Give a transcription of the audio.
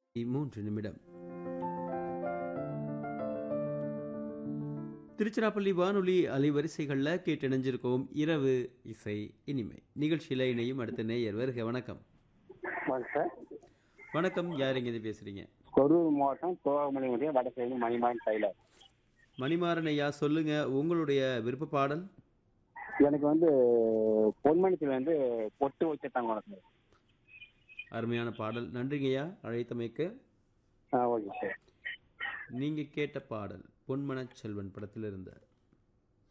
மூன்று நிமிடம் திருச்சிராப்பள்ளி வானொலி அலைவரிசைகளில் கேட்டிணைஞ்சிருக்கோம் இரவு இசை இனிமை நிகழ்ச்சியில் இணையும் அடுத்த நேயர் வருக வணக்கம் வணக்கம் சார் வணக்கம் யார் எங்கேருந்து பேசுறீங்க கரூர் மாவட்டம் தோகமலை ஒன்றிய வடசேரி மணிமாறன் டெய்லர் மணிமாறன் ஐயா சொல்லுங்க உங்களுடைய விருப்ப பாடல் எனக்கு வந்து பொன்மணித்தில் வந்து பொட்டு வச்சுட்டாங்க சார் அருமையான பாடல் நன்றிங்கய்யா அழைத்தமைக்கு ஆ ஓகே சார் நீங்க கேட்ட பாடல் பொன்மனச் செல்வன் படத்தில் இருந்த